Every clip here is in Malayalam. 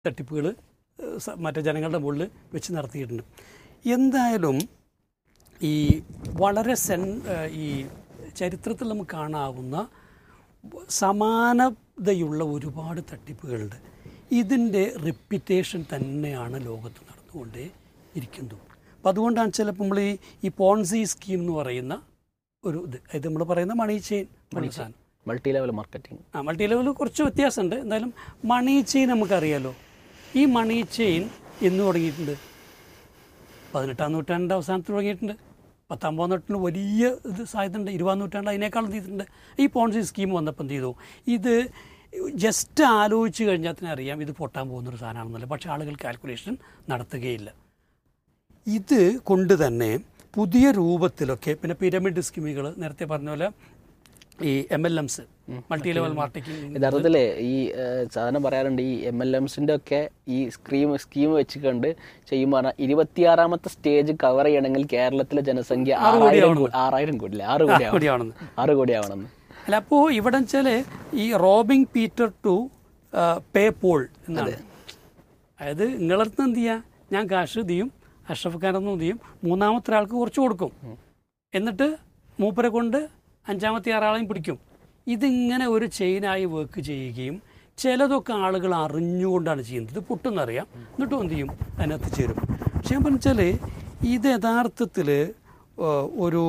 തട്ടിപ്പുകൾ മറ്റേ ജനങ്ങളുടെ മുകളിൽ വെച്ച് നടത്തിയിട്ടുണ്ട് എന്തായാലും ഈ വളരെ സെൻ ഏഹ് ഈ ചരിത്രത്തിൽ നമുക്ക് കാണാവുന്ന സമാനതയുള്ള ഒരുപാട് തട്ടിപ്പുകളുണ്ട് ഇതിൻ്റെ റിപ്പിറ്റേഷൻ തന്നെയാണ് ലോകത്ത് നടന്നുകൊണ്ടേ ഇരിക്കുന്നത് അപ്പം അതുകൊണ്ടാണ് ചിലപ്പോൾ നമ്മൾ ഈ ഈ പോൺസി സ്കീം എന്ന് പറയുന്ന ഒരു ഇത് ഇത് നമ്മൾ പറയുന്ന മണി ചെയിൻ മണി സാധനം മൾട്ടി ലെവൽ മാർക്കറ്റിംഗ് ആ മൾട്ടി ലെവൽ കുറച്ച് വ്യത്യാസമുണ്ട് എന്തായാലും മണി ചെയിൻ നമുക്കറിയാലോ ഈ മണി ചെയിൻ എന്ന് തുടങ്ങിയിട്ടുണ്ട് പതിനെട്ടാം നൂറ്റാണ്ടിൻ്റെ അവസാനത്തിൽ തുടങ്ങിയിട്ടുണ്ട് പത്താം നൂറ്റാണ്ട് വലിയ ഇത് സാധ്യതയുണ്ട് ഇരുപതാം നൂറ്റാണ്ട് അതിനേക്കാളും ചെയ്തിട്ടുണ്ട് ഈ പോൺസി സ്കീം വന്നപ്പോൾ എന്ത് ചെയ്തു ഇത് ജസ്റ്റ് ആലോചിച്ച് കഴിഞ്ഞാൽ തന്നെ അറിയാം ഇത് പൊട്ടാൻ പോകുന്നൊരു സാധനമാണെന്നല്ല പക്ഷേ ആളുകൾ കാൽക്കുലേഷൻ നടത്തുകയില്ല ഇത് കൊണ്ട് തന്നെ പുതിയ രൂപത്തിലൊക്കെ പിന്നെ പിരമിഡ് സ്കീമുകൾ നേരത്തെ പറഞ്ഞ പോലെ ഈ M L Ms multi level marketing യഥാർത്ഥത്തില് ഈ ഏഹ്, സാധനം പറയാറുണ്ട് ഈ എം എൽ എംസിന്റെ ഒക്കെ ഈ സ്കീം സ്കീം വെച്ചുകൊണ്ട് ചെയ്യുമ്പോൾ ഇരുപത്തിയാറാമത്തെ സ്റ്റേജ് കവർ ചെയ്യണമെങ്കിൽ കേരളത്തിലെ ജനസംഖ്യ ആറായിരം കോ- ആറായിരം കോടി അല്ലേ ആറ് കോടി ആവണം. കൂടിയാണെന്ന് ആറ് കോടി ആവണമെന്ന് അല്ല അപ്പോൾ ഇവിടെ വെച്ചാൽ ഈ robbing Peter to pay Paul എന്നാണ് അതായത് നിങ്ങളടുത്ത് എന്ത് ചെയ്യുക ഞാൻ കാശ് ഇത് ചെയ്യും അഷ്റഫ് ഖാനൊന്നും ഇത് ചെയ്യും മൂന്നാമത്തെ ആൾക്ക് കുറച്ച് കൊടുക്കും എന്നിട്ട് മൂപ്പരെ കൊണ്ട് അഞ്ചാമത്തെ ആറാളെയും പിടിക്കും ഇതിങ്ങനെ ഒരു ചെയിനായി വർക്ക് ചെയ്യുകയും ചിലതൊക്കെ ആളുകൾ അറിഞ്ഞുകൊണ്ടാണ് ചെയ്യുന്നത് ഇത് പൊട്ടെന്നറിയാം എന്നിട്ടും എന്ത് ചെയ്യും അതിനകത്ത് ചേരും പക്ഷെ ഞാൻ പറഞ്ഞാൽ ഇത് യഥാർത്ഥത്തിൽ ഒരു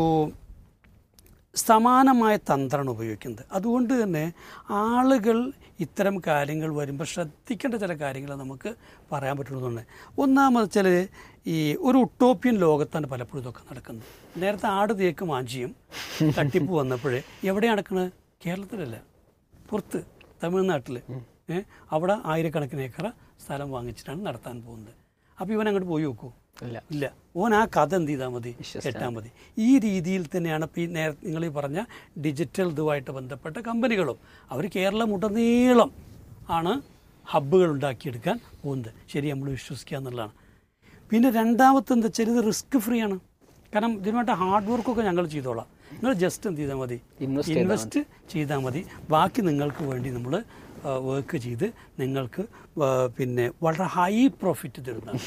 സമാനമായ തന്ത്രമാണ് ഉപയോഗിക്കുന്നത് അതുകൊണ്ട് തന്നെ ആളുകൾ ഇത്തരം കാര്യങ്ങൾ വരുമ്പോൾ ശ്രദ്ധിക്കേണ്ട ചില കാര്യങ്ങൾ നമുക്ക് പറയാൻ പറ്റുന്നതുകൊണ്ട് ഒന്നാമത് ചില ഈ ഒരു ഉട്ടോപ്യൻ ലോകത്താണ് പലപ്പോഴും ഇതൊക്കെ നടക്കുന്നത് നേരത്തെ ആട് തേക്ക് മാഞ്ചിയും തട്ടിപ്പ് വന്നപ്പോഴേ എവിടെ നടക്കുന്നത് കേരളത്തിലല്ല പുറത്ത് തമിഴ്നാട്ടിൽ ഏഹ് അവിടെ ആയിരക്കണക്കിന് ഏക്കർ സ്ഥലം വാങ്ങിച്ചിട്ടാണ് നടത്താൻ പോകുന്നത് അപ്പോൾ ഇവൻ അങ്ങോട്ട് പോയി നോക്കൂ ഇല്ല ഇല്ല ഓൻ ആ കഥ എന്ത് ചെയ്താൽ മതി കേട്ടാൽ മതി ഈ രീതിയിൽ തന്നെയാണ് ഇപ്പോൾ ഈ നേര നിങ്ങൾ ഈ പറഞ്ഞ ഡിജിറ്റൽ ഇതുമായിട്ട് ബന്ധപ്പെട്ട കമ്പനികളും അവർ കേരളം ഉടനീളം ആണ് ഹബ്ബുകൾ ഉണ്ടാക്കിയെടുക്കാൻ പോകുന്നത് ശരി നമ്മൾ വിശ്വസിക്കുക എന്നുള്ളതാണ് പിന്നെ രണ്ടാമത്തെ എന്താ വെച്ചാൽ ഇത് റിസ്ക് ഫ്രീ ആണ് കാരണം ഇതിനുവേണ്ട ഹാർഡ് വർക്കൊക്കെ ഞങ്ങൾ ചെയ്തോളാം നിങ്ങൾ ജസ്റ്റ് എന്ത് ചെയ്താൽ മതി Invest ചെയ്താൽ ഇൻവെസ്റ്റ് ചെയ്താൽ മതി ബാക്കി നിങ്ങൾക്ക് വേണ്ടി നമ്മൾ വർക്ക് ചെയ്ത് നിങ്ങൾക്ക് ആ, പിന്നെ വളരെ ഹൈ പ്രോഫിറ്റ് തരുന്നതാണ്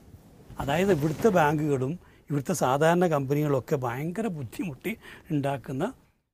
അതായത് ഇവിടുത്തെ ബാങ്കുകളും ഇവിടുത്തെ സാധാരണ കമ്പനികളൊക്കെ ഭയങ്കര ബുദ്ധിമുട്ടി ഉണ്ടാക്കുന്ന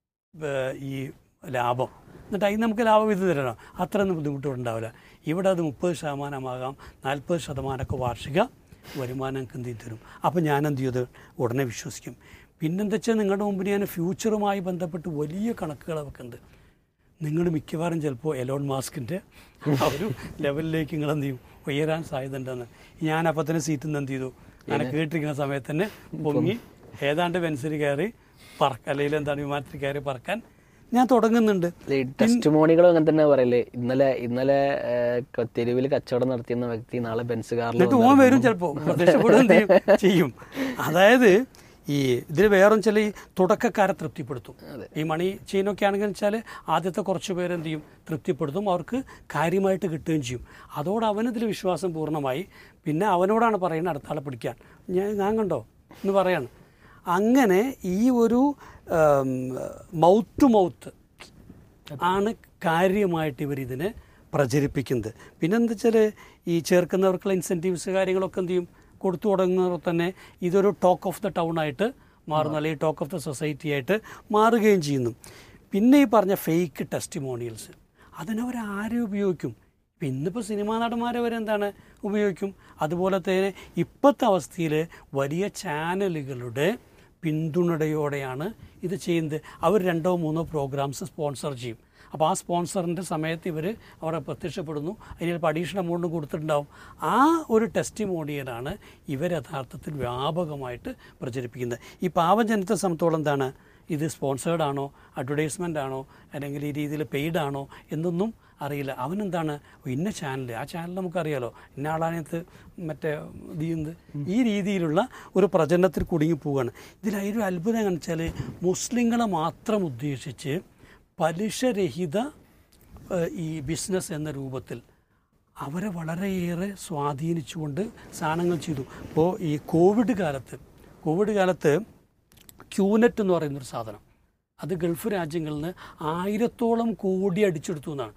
ഏർ, ഈ ലാഭം എന്നിട്ട് അതിന് നമുക്ക് ലാഭം ഇത് തരണം അത്രയൊന്നും ബുദ്ധിമുട്ട് ഉണ്ടാവില്ല ഇവിടെ അത് മുപ്പത് ശതമാനമാകാം നാൽപ്പത് ശതമാനമൊക്കെ വാർഷിക വരുമാനം നിങ്ങൾക്ക് എന്ത് ചെയ്ത് തരും അപ്പോൾ ഞാൻ എന്ത് ചെയ്ത് ഉടനെ വിശ്വസിക്കും പിന്നെന്താ വെച്ചാൽ നിങ്ങളുടെ മുമ്പിൽ ഞാൻ ഫ്യൂച്ചറുമായി ബന്ധപ്പെട്ട് വലിയ കണക്കുകൾ വെക്കുന്നുണ്ട് നിങ്ങൾ മിക്കവാറും ചിലപ്പോൾ എലോൺ മാസ്കിൻ്റെ ആ ഒരു ലെവലിലേക്ക് നിങ്ങൾ എന്ത് ചെയ്യും ഉയരാൻ സാധ്യത ഉണ്ടെന്ന് ഞാൻ അപ്പം തന്നെ സീറ്റിൽ നിന്ന് എന്ത് ചെയ്തു ഞാൻ കേട്ടിരിക്കുന്ന സമയത്ത് തന്നെ പൊങ്ങി ഏതാണ്ട് പെൻസിൽ കയറി പറക്ക അല്ലെങ്കിൽ എന്താണ് വിമാനത്തിൽ കയറി പറക്കാൻ ഞാൻ തുടങ്ങുന്നുണ്ട് ഈ ടെസ്റ്റ് മോണികളും അങ്ങനെ തന്നെ പറയല്ലേ ഇന്നലെ ഇന്നലെ തെരുവിൽ കച്ചവടം നടത്തിയിരുന്ന വ്യക്തി നാളെ ബെൻസ് കാറിൽ എന്നിട്ട് ഓൻ വരും ചിലപ്പോൾ പ്രത്യക്ഷപ്പെടുകയും ചെയ്യും ചെയ്യും അതായത് ഈ ഇതിൽ വേറെ ചില ഈ തുടക്കക്കാരെ തൃപ്തിപ്പെടുത്തും ഈ മണി ചെയിനൊക്കെ ആണെങ്കിൽ വെച്ചാൽ ആദ്യത്തെ കുറച്ച് പേര് എന്ത് ചെയ്യും തൃപ്തിപ്പെടുത്തും അവർക്ക് കാര്യമായിട്ട് കിട്ടുകയും ചെയ്യും അതോടെ അവനിതിൽ വിശ്വാസം പൂർണ്ണമായി പിന്നെ അവനോടാണ് പറയുന്നത് അടുത്ത ആളെ പിടിക്കാൻ ഞാൻ ഞാൻ കണ്ടോ എന്ന് പറയാണ് അങ്ങനെ ഈ ഒരു മൗത്ത് ടു മൗത്ത് ആണ് കാര്യമായിട്ട് ഇവർ ഇതിനെ പ്രചരിപ്പിക്കുന്നത് പിന്നെ എന്താ വെച്ചാൽ ഈ ചേർക്കുന്നവർക്കുള്ള ഇൻസെൻറ്റീവ്സ് കാര്യങ്ങളൊക്കെ എന്ത് ചെയ്യും കൊടുത്തു തുടങ്ങുന്നവർ തന്നെ ഇതൊരു ടോക്ക് ഓഫ് ദ ടൗൺ ആയിട്ട് മാറുന്നു അല്ലെങ്കിൽ ടോക്ക് ഓഫ് ദ സൊസൈറ്റി ആയിട്ട് മാറുകയും ചെയ്യുന്നു പിന്നെ ഈ പറഞ്ഞ ഫേക്ക് ടെസ്റ്റിമോണിയൽസ് അതിനവർ ആരെ ഉപയോഗിക്കും ഇപ്പം ഇന്നിപ്പോൾ സിനിമാ നടന്മാരെ വരെ എന്താണ് ഉപയോഗിക്കും അതുപോലെ തന്നെ ഇപ്പോഴത്തെ അവസ്ഥയിൽ വലിയ ചാനലുകളുടെ പിന്തുണയോടെയാണ് ഇത് ചെയ്യുന്നത് അവർ രണ്ടോ മൂന്നോ പ്രോഗ്രാംസ് സ്പോൺസർ ചെയ്യും അപ്പോൾ ആ സ്പോൺസറിൻ്റെ സമയത്ത് ഇവർ അവിടെ പ്രത്യക്ഷപ്പെടുന്നു അതിന് ചിലപ്പോൾ അഡീഷണൽ എമൗണ്ട് കൊടുത്തിട്ടുണ്ടാവും ആ ഒരു ടെസ്റ്റിമോണിയലാണ് ഇവർ യഥാർത്ഥത്തിൽ വ്യാപകമായിട്ട് പ്രചരിപ്പിക്കുന്നത് ഈ പാവം ജനത്തെ സംബന്ധിച്ചോളം എന്താണ് ഇത് സ്പോൺസേർഡ് ആണോ അഡ്വർടൈസ്മെൻ്റ് ആണോ അല്ലെങ്കിൽ ഈ രീതിയിൽ പെയ്ഡ് ആണോ എന്നൊന്നും അറിയില്ല അവനെന്താണ് ഇന്ന ചാനൽ ആ ചാനൽ നമുക്കറിയാലോ ഇന്ന ആളാനത്ത് മറ്റേ ഇത് ചെയ്യുന്നത് ഈ രീതിയിലുള്ള ഒരു പ്രചരണത്തിൽ കുടുങ്ങി പോവുകയാണ് ഇതിലൊരു അത്ഭുതം കാണിച്ചാൽ മുസ്ലിങ്ങളെ മാത്രം ഉദ്ദേശിച്ച് പലിശരഹിത ഏഹ്, ഈ ബിസിനസ് എന്ന രൂപത്തിൽ അവരെ വളരെയേറെ സ്വാധീനിച്ചുകൊണ്ട് സാധനങ്ങൾ ചെയ്തു ഇപ്പോൾ ഈ കോവിഡ് കാലത്ത് കോവിഡ് കാലത്ത് ക്യൂനെറ്റ് എന്ന് പറയുന്നൊരു സാധനം അത് ഗൾഫ് രാജ്യങ്ങളിൽ നിന്ന് ആയിരത്തോളം കോടി അടിച്ചെടുത്തു എന്നാണ്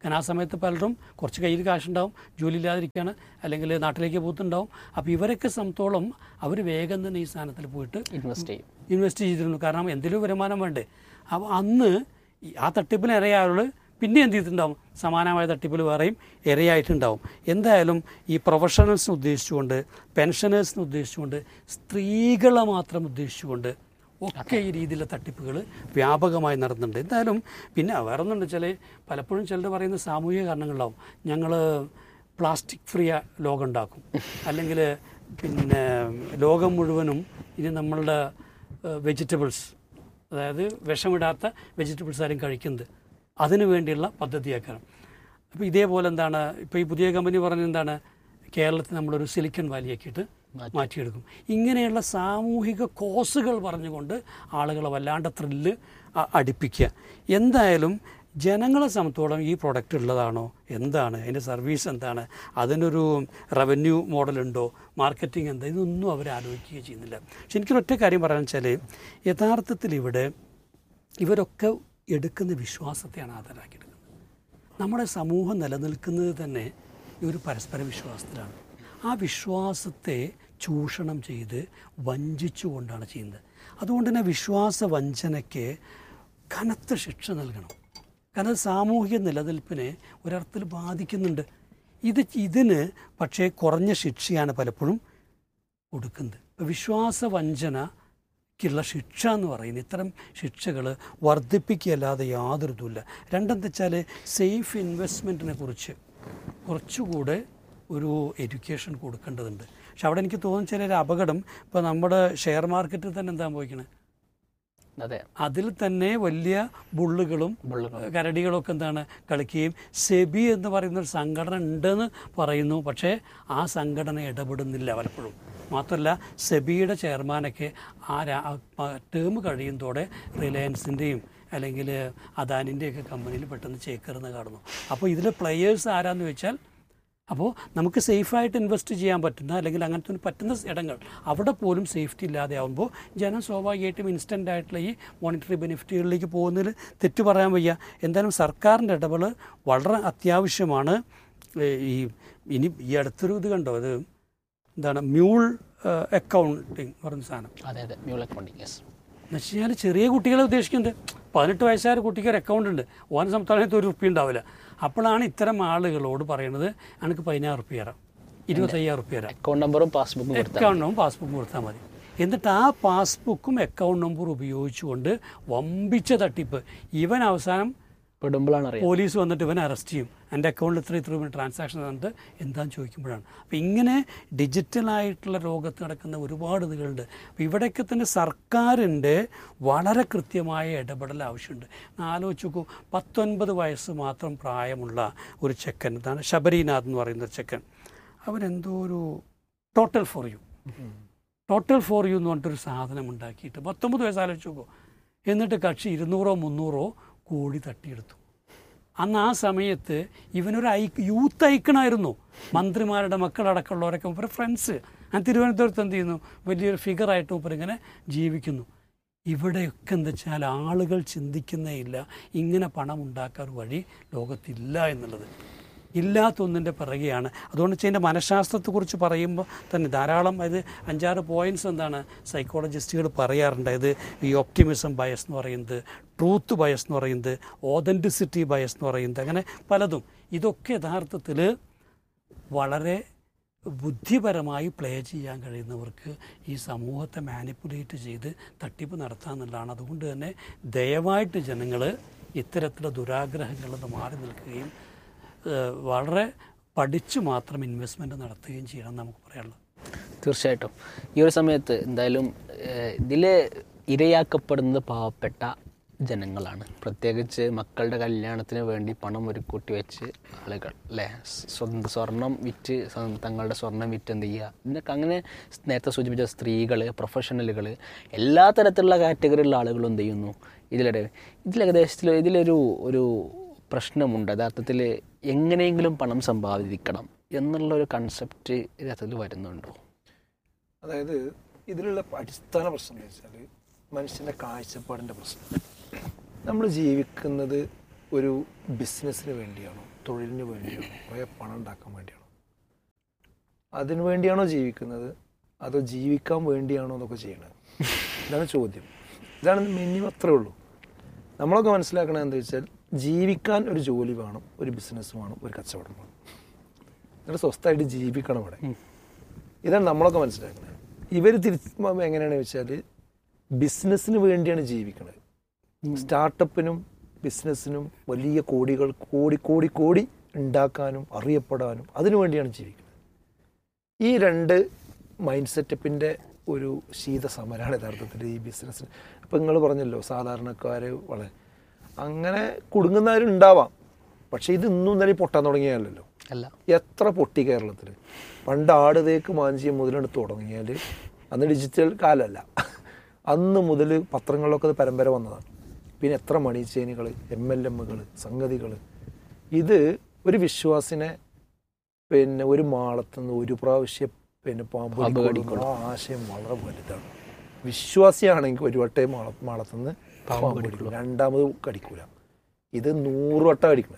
കാരണം ആ സമയത്ത് പലരും കുറച്ച് കയ്യിൽ കാശുണ്ടാവും ജോലി ഇല്ലാതിരിക്കുകയാണ് അല്ലെങ്കിൽ നാട്ടിലേക്ക് പോയിട്ടുണ്ടാവും അപ്പോൾ ഇവരൊക്കെ സംബന്ധിച്ചോളം അവർ വേഗം തന്നെ ഈ സ്ഥാനത്തിൽ പോയിട്ട് ഇൻവെസ്റ്റ് ചെയ്യും ഇൻവെസ്റ്റ് ചെയ്തിരുന്നു കാരണം എന്തെങ്കിലും വരുമാനം വേണ്ടേ അപ്പോൾ അന്ന് ഈ ആ തട്ടിപ്പിന് ഇരയാളുകൾ പിന്നെ എന്ത് ചെയ്തിട്ടുണ്ടാവും സമാനമായ തട്ടിപ്പിൽ വേറെയും ഇരയായിട്ടുണ്ടാവും എന്തായാലും ഈ പ്രൊഫഷണൽസിനെ ഉദ്ദേശിച്ചുകൊണ്ട് പെൻഷനേഴ്സിനെ ഉദ്ദേശിച്ചുകൊണ്ട് സ്ത്രീകളെ മാത്രം ഉദ്ദേശിച്ചുകൊണ്ട് ഒക്കെ ഈ രീതിയിലുള്ള തട്ടിപ്പുകൾ വ്യാപകമായി നടന്നുണ്ട് എന്തായാലും പിന്നെ വേറെ ഒന്നുണ്ട് വെച്ചാൽ പലപ്പോഴും ചിലർ പറയുന്ന സാമൂഹിക കാരണങ്ങളുണ്ടാവും ഞങ്ങൾ പ്ലാസ്റ്റിക് ഫ്രീ ലോകം ഉണ്ടാക്കും അല്ലെങ്കിൽ പിന്നെ ലോകം മുഴുവനും ഇനി നമ്മളുടെ വെജിറ്റബിൾസ് അതായത് വിഷമിടാത്ത വെജിറ്റബിൾസ് ആരും കഴിക്കുന്നത് അതിനു വേണ്ടിയുള്ള പദ്ധതിയാക്കണം അപ്പോൾ ഇതേപോലെ എന്താണ് ഇപ്പോൾ ഈ പുതിയ കമ്പനി പറഞ്ഞ എന്താണ് കേരളത്തിൽ നമ്മളൊരു സിലിക്കൺ വാലിയാക്കിയിട്ട് മാറ്റിയെടുക്കും ഇങ്ങനെയുള്ള സാമൂഹിക കോസുകൾ പറഞ്ഞുകൊണ്ട് ആളുകളെ വല്ലാണ്ട് ത്രില്ല് അ- അടുപ്പിക്കുക എന്തായാലും ജനങ്ങളെ സംബന്ധിച്ചോളം ഈ പ്രൊഡക്റ്റ് ഉള്ളതാണോ എന്താണ് അതിൻ്റെ സർവീസ് എന്താണ് അതിനൊരു റവന്യൂ മോഡലുണ്ടോ മാർക്കറ്റിംഗ് എന്താ ഇതൊന്നും അവർ ആലോചിക്കുക ചെയ്യുന്നില്ല പക്ഷെ എനിക്കൊരൊറ്റ കാര്യം പറയാന്ന് വെച്ചാൽ യഥാർത്ഥത്തിൽ ഇവിടെ ഇവരൊക്കെ എടുക്കുന്ന വിശ്വാസത്തെയാണ് ആധാരാക്കിയെടുക്കുന്നത് നമ്മുടെ സമൂഹം നിലനിൽക്കുന്നത് തന്നെ ഈ ഒരു പരസ്പര വിശ്വാസത്തിലാണ് ആ വിശ്വാസത്തെ ചൂഷണം ചെയ്ത് വഞ്ചിച്ചുകൊണ്ടാണ് ചെയ്യുന്നത് അതുകൊണ്ട് തന്നെ വിശ്വാസ വഞ്ചനയ്ക്ക് കനത്ത ശിക്ഷ നൽകണം കാരണം അത് സാമൂഹിക നിലനിൽപ്പിനെ ഒരർത്ഥത്തിൽ ബാധിക്കുന്നുണ്ട് ഇത് ഇതിന് പക്ഷേ കുറഞ്ഞ ശിക്ഷയാണ് പലപ്പോഴും കൊടുക്കുന്നത് ഇപ്പം വിശ്വാസ വഞ്ചനയ്ക്കുള്ള ശിക്ഷ എന്ന് പറയുന്നത് ഇത്തരം ശിക്ഷകൾ വർദ്ധിപ്പിക്കുകയല്ലാതെ യാതൊരു ഇതുമില്ല രണ്ടെന്താ വെച്ചാൽ സേഫ് ഇൻവെസ്റ്റ്മെൻറ്റിനെ കുറിച്ച് കുറച്ചുകൂടെ ഒരു എഡ്യൂക്കേഷൻ കൊടുക്കേണ്ടതുണ്ട് പക്ഷെ അവിടെ എനിക്ക് തോന്നുന്ന ചില ഒരു അപകടം ഇപ്പോൾ നമ്മുടെ ഷെയർ മാർക്കറ്റിൽ തന്നെ എന്താ പോയിക്കണേ അതെ അതിൽ തന്നെ വലിയ ബുള്ളുകളും കരടികളൊക്കെ എന്താണ് കളിക്കുകയും സെബി എന്ന് പറയുന്ന ഒരു സംഘടന ഉണ്ടെന്ന് പറയുന്നു പക്ഷേ ആ സംഘടന ഇടപെടുന്നില്ല പലപ്പോഴും മാത്രമല്ല സെബിയുടെ ചെയർമാനൊക്കെ ആ ടേം കഴിയുന്നതോടെ റിലയൻസിൻ്റെയും അല്ലെങ്കിൽ അദാനിൻ്റെയൊക്കെ കമ്പനിയിൽ പെട്ടെന്ന് ചേക്കറുന്ന കാണുന്നു അപ്പോൾ ഇതിലെ പ്ലെയേഴ്സ് ആരാന്ന് വെച്ചാൽ അപ്പോൾ നമുക്ക് സേഫായിട്ട് ഇൻവെസ്റ്റ് ചെയ്യാൻ പറ്റുന്ന അല്ലെങ്കിൽ അങ്ങനത്തെ ഒരു പറ്റുന്ന ഇടങ്ങൾ അവിടെ പോലും സേഫ്റ്റി ഇല്ലാതെ ആകുമ്പോൾ ജനം സ്വാഭാവികമായിട്ടും ഇൻസ്റ്റൻ്റ് ആയിട്ടുള്ള ഈ മോണിറ്ററി ബെനിഫിറ്റുകളിലേക്ക് പോകുന്നതിൽ തെറ്റ് പറയാൻ വയ്യ എന്തായാലും സർക്കാരിൻ്റെ ഇടപെടൽ വളരെ അത്യാവശ്യമാണ് ഏ, ഈ ഇനി ഈ അടുത്തൊരു ഇത് കണ്ടോ അത് എന്താണ് മ്യൂൾ അക്കൗണ്ടിങ് പറയുന്ന സാധനം അതെ അതെ മ്യൂൾ അക്കൗണ്ടിങ് യെസ് എന്ന് വെച്ച് കഴിഞ്ഞാൽ ചെറിയ കുട്ടികളെ ഉദ്ദേശിക്കുന്നുണ്ട് പതിനെട്ട് വയസ്സായ ഒരു കുട്ടിക്ക് ഒരു അക്കൗണ്ട് ഉണ്ട് ഓന സംസ്ഥാനത്ത് ഒരു റുപ്യ ഉണ്ടാവില്ല അപ്പോഴാണ് ഇത്തരം ആളുകളോട് പറയുന്നത് എനിക്ക് പതിനായിരം റുപ്യ തരാം ഇരുപത്തയ്യായിരം റുപ്യ തരാം അക്കൗണ്ട് നമ്പറും പാസ്ബുക്കും കൊടുത്താൽ അക്കൗണ്ട് പാസ്ബുക്കും കൊടുത്താൽ മതി എന്നിട്ട് ആ പാസ്ബുക്കും അക്കൗണ്ട് നമ്പറും ഉപയോഗിച്ചുകൊണ്ട് വമ്പിച്ച തട്ടിപ്പ് ഇവൻ അവസാനം പെടുമ്പോഴാണ് അറിയാം പോലീസ് വന്നിട്ട് ഇവനെ അറസ്റ്റ് ചെയ്യും എൻ്റെ അക്കൗണ്ടിൽ ഇത്ര ഇത്ര ട്രാൻസാക്ഷൻ വന്നിട്ട് എന്താന്ന് ചോദിക്കുമ്പോഴാണ് അപ്പോൾ ഇങ്ങനെ ഡിജിറ്റലായിട്ടുള്ള ലോകത്ത് നടക്കുന്ന ഒരുപാട് ഇതുകളുണ്ട് അപ്പോൾ ഇവിടെയൊക്കെ തന്നെ സർക്കാരിൻ്റെ വളരെ കൃത്യമായ ഇടപെടൽ ആവശ്യമുണ്ട് ഒന്ന് ആലോചിച്ച് നോക്കൂ പത്തൊൻപത് വയസ്സ് മാത്രം പ്രായമുള്ള ഒരു ചെക്കൻ ഇതാണ് ശബരിനാഥ് എന്ന് പറയുന്ന ഒരു ചെക്കൻ അവനെന്തോ ഒരു total for you total for you എന്ന് പറഞ്ഞിട്ടൊരു സാധനം ഉണ്ടാക്കിയിട്ട് പത്തൊമ്പത് വയസ്സ് ആലോചിച്ച് നോക്കൂ എന്നിട്ട് കക്ഷി ഇരുന്നൂറോ മുന്നൂറോ കോടി തട്ടിയെടുത്തു അന്ന് ആ സമയത്ത് ഇവനൊരു ഐ യൂത്ത് ഐക്കണായിരുന്നു മന്ത്രിമാരുടെ മക്കളടക്കമുള്ളവരൊക്കെ മൂപ്പര് ഫ്രണ്ട്സ് ഞാൻ തിരുവനന്തപുരത്ത് എന്ത് ചെയ്യുന്നു വലിയൊരു ഫിഗറായിട്ട് മൂപ്പർ ഇങ്ങനെ ജീവിക്കുന്നു ഇവിടെയൊക്കെ എന്താ വെച്ചാൽ ആളുകൾ ചിന്തിക്കുന്നേ ഇല്ല ഇങ്ങനെ പണം ഉണ്ടാക്കാൻ ഒരു വഴി ലോകത്തില്ല എന്നുള്ളത് ഇല്ലാത്തൊന്നിൻ്റെ പിറകെയാണ് അതുകൊണ്ട് വെച്ചാൽ ഇതിൻ്റെ മനഃശാസ്ത്രത്തെക്കുറിച്ച് പറയുമ്പോൾ തന്നെ ധാരാളം ഇത് അഞ്ചാറ് പോയിൻറ്റ്സ് എന്താണ് സൈക്കോളജിസ്റ്റുകൾ പറയാറുണ്ട് ഇത് ഈ ഒപ്റ്റിമിസം ബയസ് എന്ന് പറയുന്നത് ട്രൂത്ത് ബയസ് എന്ന് പറയുന്നത് ഓതൻറ്റിസിറ്റി ബയസ് എന്ന് പറയുന്നത് അങ്ങനെ പലതും ഇതൊക്കെ യഥാർത്ഥത്തിൽ വളരെ ബുദ്ധിപരമായി പ്ലേ ചെയ്യാൻ കഴിയുന്നവർക്ക് ഈ സമൂഹത്തെ മാനിപ്പുലേറ്റ് ചെയ്ത് തട്ടിപ്പ് നടത്താമെന്നുള്ളതാണ് അതുകൊണ്ട് തന്നെ ദയവായിട്ട് ജനങ്ങൾ ഇത്തരത്തിലുള്ള ദുരാഗ്രഹങ്ങളിൽ നിന്ന് മാറി നിൽക്കുകയും ഏഹ്, വളരെ പഠിച്ചു മാത്രം ഇൻവെസ്റ്റ്മെൻറ്റ് നടത്തുകയും ചെയ്യണം എന്ന് നമുക്ക് പറയാനുള്ളത് തീർച്ചയായിട്ടും ഈ ഒരു സമയത്ത് എന്തായാലും ഇതിൽ ഇരയാക്കപ്പെടുന്നത് പാവപ്പെട്ട ജനങ്ങളാണ് പ്രത്യേകിച്ച് മക്കളുടെ കല്യാണത്തിന് വേണ്ടി പണം ഒരു കൂട്ടി വെച്ച് ആളുകൾ അല്ലേ സ്വന്തം സ്വർണം വിറ്റ് സ്വ- തങ്ങളുടെ സ്വർണം വിറ്റ് എന്ത് ചെയ്യുക ഇതിനൊക്കെ അങ്ങനെ നേരത്തെ സൂചിപ്പിച്ച സ്ത്രീകൾ പ്രൊഫഷണലുകൾ എല്ലാ തരത്തിലുള്ള കാറ്റഗറിയിലുള്ള ആളുകളും എന്ത് ചെയ്യുന്നു ഇതിലിടെ ഇതിലേകദേശത്തിൽ ഇതിലൊരു ഒരു പ്രശ്നമുണ്ട് യഥാർത്ഥത്തിൽ എങ്ങനെയെങ്കിലും പണം സമ്പാദിക്കണം എന്നുള്ള ഒരു കൺസെപ്റ്റ് യഥാർത്ഥത്തിൽ വരുന്നുണ്ടോ അതായത് ഇതിലുള്ള അടിസ്ഥാന പ്രശ്നം എന്ന് വെച്ചാൽ മനുഷ്യൻ്റെ കാഴ്ചപ്പാടിൻ്റെ പ്രശ്നം നമ്മൾ ജീവിക്കുന്നത് ഒരു ബിസിനസ്സിന് വേണ്ടിയാണോ തൊഴിലിന് വേണ്ടിയാണോ കുറേ പണം ഉണ്ടാക്കാൻ വേണ്ടിയാണോ അതിനു വേണ്ടിയാണോ ജീവിക്കുന്നത് അതോ ജീവിക്കാൻ വേണ്ടിയാണോ എന്നൊക്കെ ചെയ്യണത് ഇതാണ് ചോദ്യം ഇതാണ് മെനു അത്രേ ഉള്ളൂ നമ്മളൊക്കെ മനസ്സിലാക്കണത് എന്താ വെച്ചാൽ ജീവിക്കാൻ ഒരു ജോലി വേണം ഒരു ബിസിനസ് വേണം ഒരു കച്ചവടം വേണം എന്നിട്ട് സ്വസ്ഥമായിട്ട് ജീവിക്കണം ഇവിടെ ഇതാണ് നമ്മളൊക്കെ മനസ്സിലാക്കുന്നത് ഇവർ തിരിച്ച് എങ്ങനെയാണെന്ന് വെച്ചാൽ ബിസിനസ്സിന് വേണ്ടിയാണ് ജീവിക്കുന്നത് സ്റ്റാർട്ടപ്പിനും ബിസിനസ്സിനും വലിയ കോടികൾ കോടി കോടി കോടി ഉണ്ടാക്കാനും അറിയപ്പെടാനും അതിനു വേണ്ടിയാണ് ജീവിക്കുന്നത് ഈ രണ്ട് മൈൻഡ് സെറ്റപ്പിൻ്റെ ഒരു ശീത സമരമാണ് യഥാർത്ഥത്തിൽ ഈ ബിസിനസ്സിന് ഇപ്പം നിങ്ങൾ പറഞ്ഞല്ലോ സാധാരണക്കാർ വളരെ അങ്ങനെ കുടുങ്ങുന്നവരുണ്ടാവാം പക്ഷേ ഇത് ഇന്നും ഇന്നലെ പൊട്ടാൻ തുടങ്ങിയല്ലോ അല്ല എത്ര പൊട്ടി കേരളത്തിൽ പണ്ട് ആട് തേക്ക് മാഞ്ചിയം മുതലെടുത്ത് തുടങ്ങിയാൽ അന്ന് ഡിജിറ്റൽ കാലമല്ല അന്ന് മുതൽ പത്രങ്ങളിലൊക്കെ അത് പരമ്പര വന്നതാണ് പിന്നെ എത്ര മണിച്ചേനികൾ എം എൽ എമ്മുകൾ സംഗതികൾ ഇത് ഒരു വിശ്വാസിനെ പിന്നെ ഒരു മാളത്തുനിന്ന് ഒരു പ്രാവശ്യം പിന്നെ പാമ്പ് പാമ്പ് കടിക്കൊള്ളും. ആ ആശയം വളരെ വലുതാണ് വിശ്വാസിയാണെങ്കിൽ ഒരു വട്ടേ മാള മാളത്തുനിന്ന് പാമ്പ് കടിക്കുള്ളൂ രണ്ടാമത് കടിക്കൂല ഇത് നൂറ് വട്ടം കടിക്കുന്നത്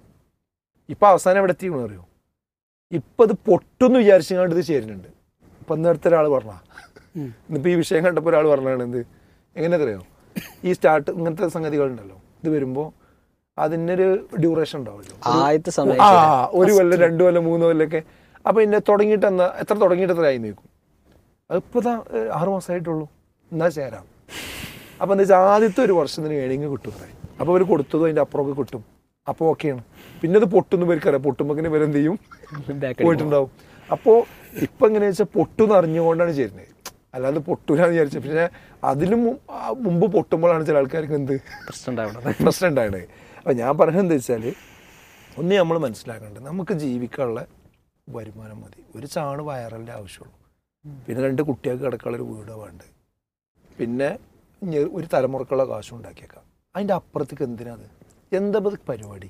ഇപ്പൊ അവസാനം എവിടെ എത്തിക്കണോ അറിയോ ഇപ്പൊ ഇത് പൊട്ടെന്ന് വിചാരിച്ചങ്ങാണ്ട് ഇത് ചേരുന്നുണ്ട് ഇപ്പൊ നേരത്തെ ഒരാൾ പറഞ്ഞ ഉം. ഇന്നിപ്പോ ഈ വിഷയം കണ്ടപ്പോൾ ഒരാൾ പറഞ്ഞാണ് എന്ത് എങ്ങനെ അറിയോ ഈ സ്റ്റാർട്ട് ഇങ്ങനത്തെ സംഗതികളുണ്ടല്ലോ ഇത് വരുമ്പോ അതിനൊരു ഡ്യൂറേഷൻ ഉണ്ടാവുമല്ലോ ആദ്യത്തെ സമയം ആ ഒരു കൊല്ലം രണ്ടു കൊല്ലം മൂന്ന് കൊല്ലമൊക്കെ അപ്പൊ പിന്നെ തുടങ്ങിയിട്ട് എന്നാ എത്ര തുടങ്ങിയിട്ട് എത്ര ആയി നിൽക്കും അതിപ്പോ ദാ, ഏ, ആറ് മാസമായിട്ടുള്ളൂ എന്നാ ചേരാം അപ്പൊ എന്താ വെച്ചാൽ ആദ്യത്തെ ഒരു വർഷത്തിന് ഏണിങ് കിട്ടും അത്രേ അപ്പൊ അവർ കൊടുത്തതും അതിന്റെ അപ്പുറമൊക്കെ കിട്ടും അപ്പൊ ഓക്കെയാണ് പിന്നെ അത് പൊട്ടുന്ന പേർക്കറിയാം പൊട്ടുമ്പോ ഇവരെന്ത് ചെയ്യും Back പോയിട്ടുണ്ടാവും അപ്പോ ഇപ്പൊ എങ്ങനെയാ വെച്ചാൽ പൊട്ടുന്ന് അറിഞ്ഞുകൊണ്ടാണ് ചേരുന്നത് അല്ലാതെ പൊട്ടൂലെന്ന് വിചാരിച്ചു പിന്നെ അതിലും മു- ആ മുമ്പ് പൊട്ടുമ്പോഴാണ് ചില ആൾക്കാർക്ക് എന്ത് പ്രശ്നം ഉണ്ടാവണം പ്രശ്നം ഉണ്ടായത് അപ്പം ഞാൻ പറഞ്ഞത് എന്താ വെച്ചാൽ ഒന്ന് നമ്മൾ മനസ്സിലാക്കേണ്ടത് നമുക്ക് ജീവിക്കാനുള്ള വരുമാനം മതി ഒരു ചാണ് വയറലിൻ്റെ ആവശ്യമുള്ളൂ പിന്നെ രണ്ട് കുട്ടികൾക്ക് കിടക്കാനുള്ള ഒരു വീട് വേണ്ടത് പിന്നെ ഇനി ഒരു തലമുറക്കുള്ള കാശും ഉണ്ടാക്കിയേക്കാം അതിൻ്റെ അപ്പുറത്തേക്ക് എന്തിനാ അത് എന്താ ഇത് പരിപാടി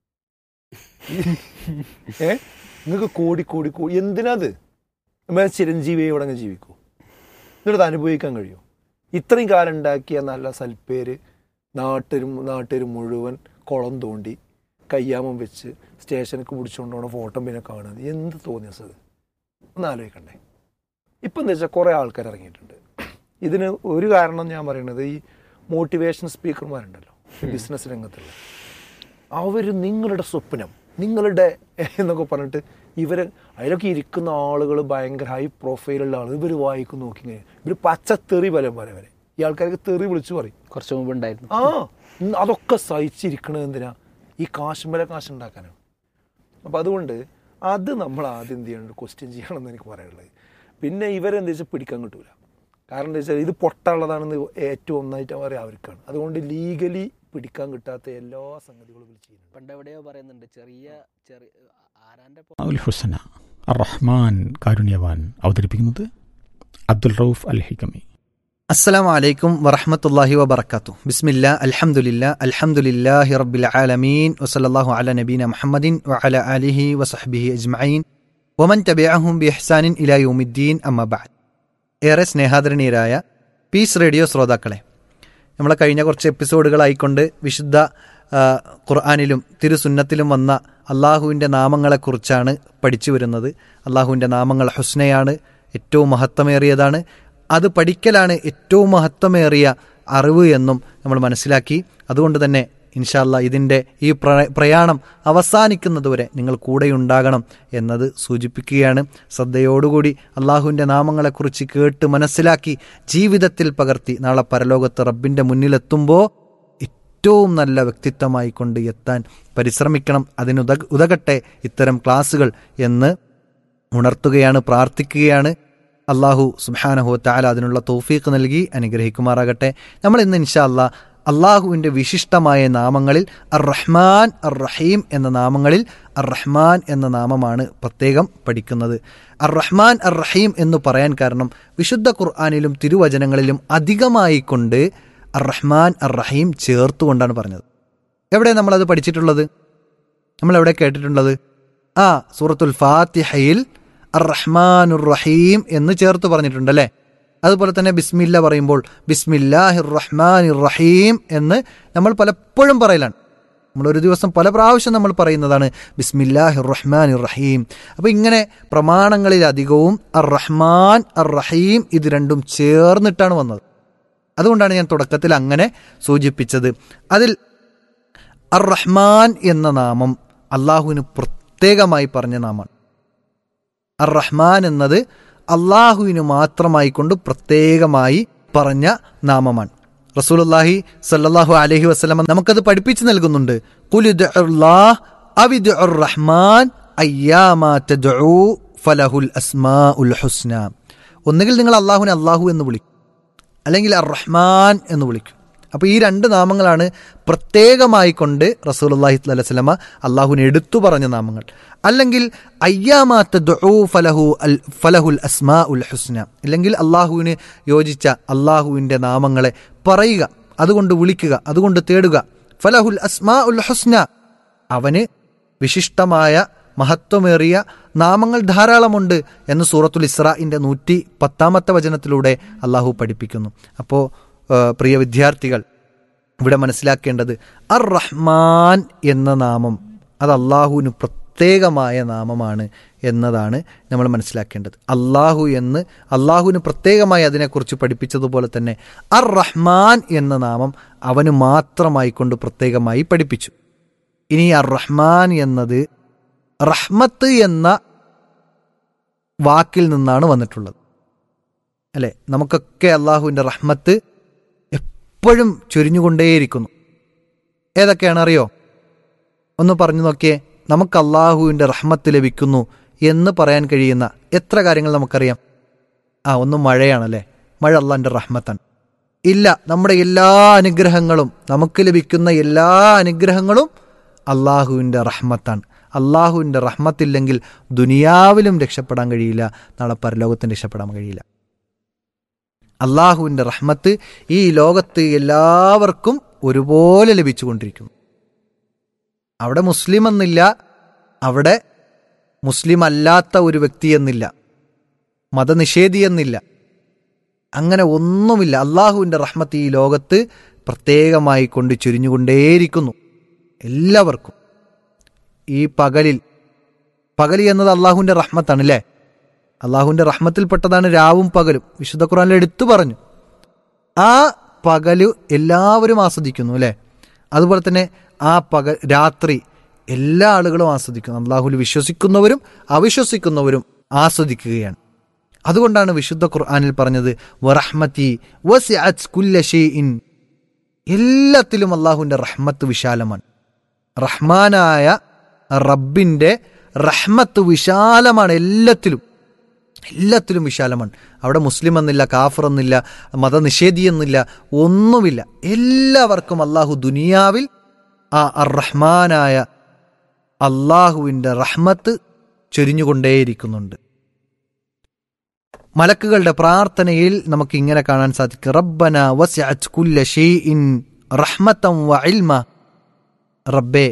ഏ നിങ്ങൾക്ക് കോടി കോടി കോടി എന്തിനാ അത് നമ്മൾ ചിരഞ്ജീവിയോടെ അങ്ങ് ജീവിക്കൂ എന്നിട്ട് അനുഭവിക്കാൻ കഴിയും ഇത്രയും കാലം ഉണ്ടാക്കിയ നല്ല സൽപ്പേര് നാട്ടിലും നാട്ടിൽ മുഴുവൻ കുളം തോണ്ടി കയ്യാമം വെച്ച് സ്റ്റേഷനിലേക്ക് പിടിച്ചുകൊണ്ട് പോണ ഫോട്ടോ പിന്നെ കാണുന്നത് എന്ത് തോന്നിയത് ഒന്ന് ആലോചിക്കണ്ടേ ഇപ്പം എന്താ വെച്ചാൽ കുറേ ആൾക്കാർ ഇറങ്ങിയിട്ടുണ്ട് ഇതിന് ഒരു കാരണം ഞാൻ പറയുന്നത് ഈ മോട്ടിവേഷൻ സ്പീക്കർമാരുണ്ടല്ലോ ബിസിനസ് രംഗത്തുള്ള അവർ നിങ്ങളുടെ സ്വപ്നം നിങ്ങളുടെ എന്നൊക്കെ പറഞ്ഞിട്ട് ഇവർ അതിലൊക്കെ ഇരിക്കുന്ന ആളുകൾ ഭയങ്കര ഹൈ പ്രൊഫൈലുള്ള ആൾ ഇവർ വായിക്കും നോക്കി ഇവർ പച്ചത്തെറി ബലം പോലെ വരെ ഈ ആൾക്കാർക്ക് തെറി വിളിച്ചു പറയും കുറച്ച് മുമ്പ് ഉണ്ടായിരുന്നു ആ ഇന്ന് അതൊക്കെ സഹിച്ചിരിക്കണത് എന്തിനാ ഈ കാശുമ്പല കാശ് ഉണ്ടാക്കാനാണ് അപ്പം അതുകൊണ്ട് അത് നമ്മൾ ആദ്യം എന്ത് ചെയ്യണം ക്വസ്റ്റ്യൻ ചെയ്യണമെന്ന് എനിക്ക് പറയാനുള്ളത് പിന്നെ ഇവരെന്താ വെച്ചാൽ പിടിക്കാൻ കിട്ടൂല കാരണം എന്താ വെച്ചാൽ ഇത് പൊട്ടുള്ളതാണെന്ന് ഏറ്റവും ഒന്നായിട്ട് പറയാം അവർക്കാണ് അതുകൊണ്ട് ലീഗലി പിടിക്കാൻ കിട്ടാത്ത എല്ലാ സംഗതികളും ഇവർ ചെയ്യുന്നുണ്ട് പണ്ട് എവിടെയോ പറയുന്നുണ്ട് ചെറിയ ചെറിയ ആരാന്റെ ഉൽ ഹുസന അർ റഹ്മാൻ കാരുണ്യവാൻ അവതരിപ്പിക്കുന്നത് അബ്ദുൽ റൌഫ് അൽ ഹിക്കമി السلام عليكم ورحمة الله وبركاته بسم الله الحمد لله الحمد لله رب العالمين وصلى الله على نبينا محمد وعلى آله وصحبه أجمعين ومن تبعهم بإحسان إلى يوم الدين أما بعد ഏറെ സ്നേഹാദരണീയരായ പീസ് റേഡിയോ ശ്രോതാക്കളെ നമ്മളെ കഴിഞ്ഞ കുറച്ച് എപ്പിസോഡുകളായിക്കൊണ്ട് വിശുദ്ധ ആ, ഖുർആാനിലും തിരുസുന്നത്തിലും വന്ന അള്ളാഹുവിൻ്റെ നാമങ്ങളെക്കുറിച്ചാണ് പഠിച്ചു വരുന്നത് അള്ളാഹുവിൻ്റെ നാമങ്ങൾ ഹുസ്നയാണ് ഏറ്റവും മഹത്വമേറിയതാണ് അത് പഠിക്കലാണ് ഏറ്റവും മഹത്വമേറിയ അറിവ് എന്നും നമ്മൾ മനസ്സിലാക്കി അതുകൊണ്ട് തന്നെ ഇൻഷാല്ല ഇതിൻ്റെ ഈ പ്ര- പ്രയാണം അവസാനിക്കുന്നതുവരെ നിങ്ങൾ കൂടെയുണ്ടാകണം എന്നത് സൂചിപ്പിക്കുകയാണ് ശ്രദ്ധയോടുകൂടി അള്ളാഹുവിൻ്റെ നാമങ്ങളെക്കുറിച്ച് കേട്ട് മനസ്സിലാക്കി ജീവിതത്തിൽ പകർത്തി നാളെ പരലോകത്ത് റബ്ബിൻ്റെ മുന്നിലെത്തുമ്പോൾ ഏറ്റവും നല്ല വ്യക്തിത്വമായി കൊണ്ട് എത്താൻ പരിശ്രമിക്കണം അതിനുത ഉതകട്ടെ ഇത്തരം ക്ലാസ്സുകൾ എന്ന് ഉണർത്തുകയാണ് പ്രാർത്ഥിക്കുകയാണ് അള്ളാഹു സുബാനഹു താല അതിനുള്ള തൗഫീഖ് നൽകി അനുഗ്രഹിക്കുമാറാകട്ടെ നമ്മൾ ഇന്ന് ഇൻഷാ അല്ലാ അള്ളാഹുവിൻ്റെ വിശിഷ്ടമായ നാമങ്ങളിൽ അർ റഹ്മാൻ അർ റഹീം എന്ന നാമങ്ങളിൽ അർ റഹ്മാൻ എന്ന നാമമാണ് പ്രത്യേകം പഠിക്കുന്നത് അർ റഹ്മാൻ അർ റഹീം എന്ന് പറയാൻ കാരണം വിശുദ്ധ ഖുർആാനിലും തിരുവചനങ്ങളിലും അധികമായി കൊണ്ട് അർ റഹ്മാൻ അർ റഹീം ചേർത്തുകൊണ്ടാണ് പറഞ്ഞത് എവിടെ നമ്മളത് പഠിച്ചിട്ടുള്ളത് നമ്മൾ എവിടെ കേട്ടിട്ടുള്ളത് ആ സൂറത്തുൽ ഫാത്തിഹയിൽ അർ റഹ്മാനുർ റഹീം എന്ന് ചേർത്ത് പറഞ്ഞിട്ടുണ്ട് അല്ലേ അതുപോലെ തന്നെ ബിസ്മില്ല പറയുമ്പോൾ ബിസ്മില്ലാഹിർ റഹ്മാനിർ റഹീം എന്ന് നമ്മൾ പലപ്പോഴും പറയലാണ് നമ്മൾ ഒരു ദിവസം പല പ്രാവശ്യം നമ്മൾ പറയുന്നതാണ് ബിസ്മില്ലാഹി റഹ്മാൻ റഹീം അപ്പോൾ ഇങ്ങനെ പ്രമാണങ്ങളിൽ അധികവും അർ റഹ്മാൻ അർ റഹീം ഇത് രണ്ടും ചേർന്നിട്ടാണ് വന്നത് അതുകൊണ്ടാണ് ഞാൻ തുടക്കത്തിൽ അങ്ങനെ സൂചിപ്പിച്ചത് അതിൽ അർ റഹ്മാൻ എന്ന നാമം അള്ളാഹുവിന് പ്രത്യേകമായി പറഞ്ഞ നാമമാണ് അർ റഹ്മാൻ എന്നത് അള്ളാഹുവിന് മാത്രമായി കൊണ്ട് പ്രത്യേകമായി പറഞ്ഞ നാമമാണ് റസൂലുള്ളാഹി സല്ലല്ലാഹു അലൈഹി വസല്ലം നമുക്കത് പഠിപ്പിച്ചു നൽകുന്നുണ്ട് ഖുലിദ് അവിദ് റഹ്മാൻ അയ്യാമാ തദ്ഉ ഫലഹുൽ അസ്മാഉൽ ഹുസ്ന ഒന്നുകിൽ നിങ്ങൾ അള്ളാഹുവിനെ അള്ളാഹു എന്ന് വിളിക്കും അല്ലെങ്കിൽ അർ റഹ്മാൻ എന്ന് വിളിക്കും അപ്പോൾ ഈ രണ്ട് നാമങ്ങളാണ് പ്രത്യേകമായി കൊണ്ട് റസൂലുള്ളാഹി സ്വല്ലല്ലാഹി അലൈഹി വസല്ലമ അള്ളാഹുവിനെ എടുത്തു പറഞ്ഞ നാമങ്ങൾ അല്ലെങ്കിൽ അയ്യാമാത്ത ദുഊ ഫലഹു അൽ ഫലഹുൽ അസ്മാ ഉൽ ഹുസ്ന അല്ലെങ്കിൽ അള്ളാഹുവിന് യോജിച്ച അള്ളാഹുവിൻ്റെ നാമങ്ങളെ പറയുക അതുകൊണ്ട് വിളിക്കുക അതുകൊണ്ട് തേടുക ഫലഹുൽ അസ്മാ ഉൽ ഹുസ്ന അവന് വിശിഷ്ടമായ മഹത്വമേറിയ നാമങ്ങൾ ധാരാളമുണ്ട് എന്ന് സൂറത്തുൽ ഇസ്രാഇൻ്റെ നൂറ്റി പത്താമത്തെ വചനത്തിലൂടെ അള്ളാഹു പഠിപ്പിക്കുന്നു അപ്പോൾ പ്രിയ വിദ്യാർത്ഥികൾ ഇവിടെ മനസ്സിലാക്കേണ്ടത് അർ റഹ്മാൻ എന്ന നാമം അത് അള്ളാഹുവിന് പ്രത്യേകമായ നാമമാണ് എന്നതാണ് നമ്മൾ മനസ്സിലാക്കേണ്ടത് അള്ളാഹു എന്ന് അള്ളാഹുവിന് പ്രത്യേകമായി അതിനെക്കുറിച്ച് പഠിപ്പിച്ചതുപോലെ തന്നെ അർ റഹ്മാൻ എന്ന നാമം അവന് മാത്രമായി കൊണ്ട് പ്രത്യേകമായി പഠിപ്പിച്ചു ഇനി അർ റഹ്മാൻ എന്നത് റഹ്മത്ത് എന്ന വാക്കിൽ നിന്നാണ് വന്നിട്ടുള്ളത് അല്ലെ നമുക്കൊക്കെ അള്ളാഹുവിൻ്റെ റഹ്മത്ത് എപ്പോഴും ചൊരിഞ്ഞുകൊണ്ടേയിരിക്കുന്നു ഏതൊക്കെയാണ് അറിയോ ഒന്ന് പറഞ്ഞു നോക്കിയേ നമുക്ക് അള്ളാഹുവിൻ്റെ റഹ്മത്ത് ലഭിക്കുന്നു എന്ന് പറയാൻ കഴിയുന്ന എത്ര കാര്യങ്ങൾ നമുക്കറിയാം ആ ഒന്ന് മഴയാണല്ലേ മഴ അള്ളാഹിൻ്റെ റഹ്മത്താണ് ഇല്ല നമ്മുടെ എല്ലാ അനുഗ്രഹങ്ങളും നമുക്ക് ലഭിക്കുന്ന എല്ലാ അനുഗ്രഹങ്ങളും അള്ളാഹുവിൻ്റെ റഹ്മത്താണ് അള്ളാഹുവിൻ്റെ റഹ്മത്തില്ലെങ്കിൽ ദുനിയാവിലും രക്ഷപ്പെടാൻ കഴിയില്ല നാളെ പരലോകത്തും രക്ഷപ്പെടാൻ കഴിയില്ല അള്ളാഹുവിൻ്റെ റഹ്മത്ത് ഈ ലോകത്ത് എല്ലാവർക്കും ഒരുപോലെ ലഭിച്ചുകൊണ്ടിരിക്കുന്നു അവിടെ മുസ്ലിം എന്നില്ല അവിടെ മുസ്ലിം അല്ലാത്ത ഒരു വ്യക്തി എന്നില്ല മതനിഷേധി എന്നില്ല അങ്ങനെ ഒന്നുമില്ല അള്ളാഹുവിൻ്റെ റഹ്മത്ത് ഈ ലോകത്ത് പ്രത്യേകമായി കൊണ്ട് ചുരിഞ്ഞുകൊണ്ടേയിരിക്കുന്നു എല്ലാവർക്കും ഈ പകലിൽ പകലി എന്നത് അള്ളാഹുവിൻ്റെ റഹ്മത്താണ് അല്ലേ അള്ളാഹുവിൻ്റെ റഹ്മത്തിൽപ്പെട്ടതാണ് രാവും പകലും വിശുദ്ധ ഖുറാനിൽ എടുത്തു പറഞ്ഞു ആ പകല് എല്ലാവരും ആസ്വദിക്കുന്നു അല്ലേ അതുപോലെ തന്നെ ആ പകൽ രാത്രി എല്ലാ ആളുകളും ആസ്വദിക്കുന്നു അള്ളാഹുൽ വിശ്വസിക്കുന്നവരും അവിശ്വസിക്കുന്നവരും ആസ്വദിക്കുകയാണ് അതുകൊണ്ടാണ് വിശുദ്ധ ഖുർആാനിൽ പറഞ്ഞത് വറഹ്മത്തി വസിഅത് കുല്ല ഷൈഇൻ എല്ലാത്തിലും അള്ളാഹുവിൻ്റെ റഹ്മത്ത് വിശാലമാണ് റഹ്മാനായ റബ്ബിൻ്റെ റഹ്മത്ത് വിശാലമാണ് എല്ലാത്തിലും എല്ലാത്തിലും വിശാലമാണ് അവിടെ മുസ്ലിം എന്നില്ല കാഫർ എന്നില്ല മതനിഷേധി എന്നില്ല ഒന്നുമില്ല എല്ലാവർക്കും അള്ളാഹു ദുനിയാവിൽ ആ അറഹ്മാനായ അള്ളാഹുവിൻ്റെ റഹ്മത്ത് ചൊരിഞ്ഞുകൊണ്ടേയിരിക്കുന്നുണ്ട് മലക്കുകളുടെ പ്രാർത്ഥനയിൽ നമുക്ക് ഇങ്ങനെ കാണാൻ സാധിക്കും റബ്ബന വസ്അത് കുല്ല ഷൈഇൻ റഹ്മത്തം വ ഇൽമ റബ്ബേ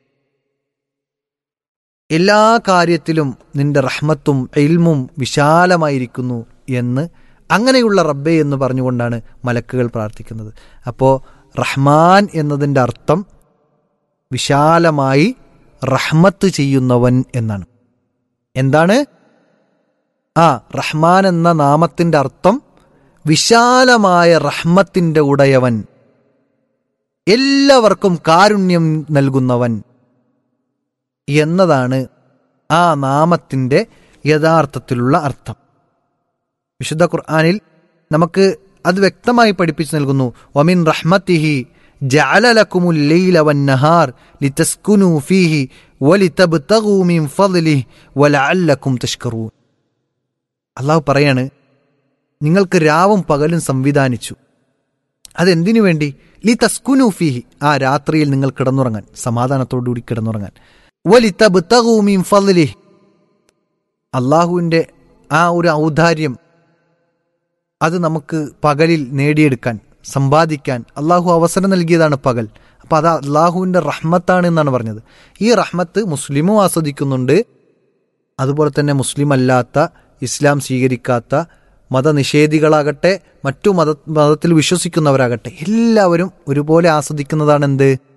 എല്ലാ കാര്യത്തിലും നിന്റെ റഹ്മത്തും ഇൽമും വിശാലമായിരിക്കുന്നു എന്ന് അങ്ങനെയുള്ള റബ്ബെ എന്ന് പറഞ്ഞുകൊണ്ടാണ് മലക്കുകൾ പ്രാർത്ഥിക്കുന്നത് അപ്പോൾ റഹ്മാൻ എന്നതിൻ്റെ അർത്ഥം വിശാലമായി റഹ്മത്ത് ചെയ്യുന്നവൻ എന്നാണ് എന്താണ് ആ റഹ്മാൻ എന്ന നാമത്തിൻ്റെ അർത്ഥം വിശാലമായ റഹ്മത്തിൻ്റെ ഉടയവൻ എല്ലാവർക്കും കാരുണ്യം നൽകുന്നവൻ എന്നതാണ് ആ നാമത്തിൻ്റെ യഥാർത്ഥത്തിലുള്ള അർത്ഥം വിശുദ്ധ ഖുർആാനിൽ നമുക്ക് അത് വ്യക്തമായി പഠിപ്പിച്ചു നൽകുന്നു വമിൻ റഹ്മത്തിഹി ജഅലലക്കുമുൽ ലൈല വന്നഹാർ ലിതസ്കുനു ഫീഹി വലിതബ്തഗൂ മിൻ ഫദ്ലിഹി വലഅല്ലക്കും തഷ്കറൂൻ അള്ളാഹു പറയാണ് നിങ്ങൾക്ക് രാവും പകലും സംവിധാനിച്ചു അതെന്തിനു വേണ്ടി ലി തസ്കുനു ഫീഹി ആ രാത്രിയിൽ നിങ്ങൾ കിടന്നുറങ്ങാൻ സമാധാനത്തോടുകൂടി കിടന്നുറങ്ങാൻ വലിതബ്തഗൂ മിൻ ഫദ്ലിഹി അള്ളാഹുവിൻ്റെ ആ ഒരു ഔദാര്യം അത് നമുക്ക് പകലിൽ നേടിയെടുക്കാൻ സമ്പാദിക്കാൻ അള്ളാഹു അവസരം നൽകിയതാണ് പകൽ അപ്പോൾ അത് അള്ളാഹുവിൻ്റെ റഹ്മത്താണ് എന്നാണ് പറഞ്ഞത് ഈ റഹ്മത്ത് മുസ്ലിമും ആസ്വദിക്കുന്നുണ്ട് അതുപോലെ തന്നെ മുസ്ലിം അല്ലാത്ത ഇസ്ലാം സ്വീകരിക്കാത്ത മതനിഷേധികളാകട്ടെ മറ്റു മത മതത്തിൽ വിശ്വസിക്കുന്നവരാകട്ടെ എല്ലാവരും ഒരുപോലെ ആസ്വദിക്കുന്നതാണ് എന്ത്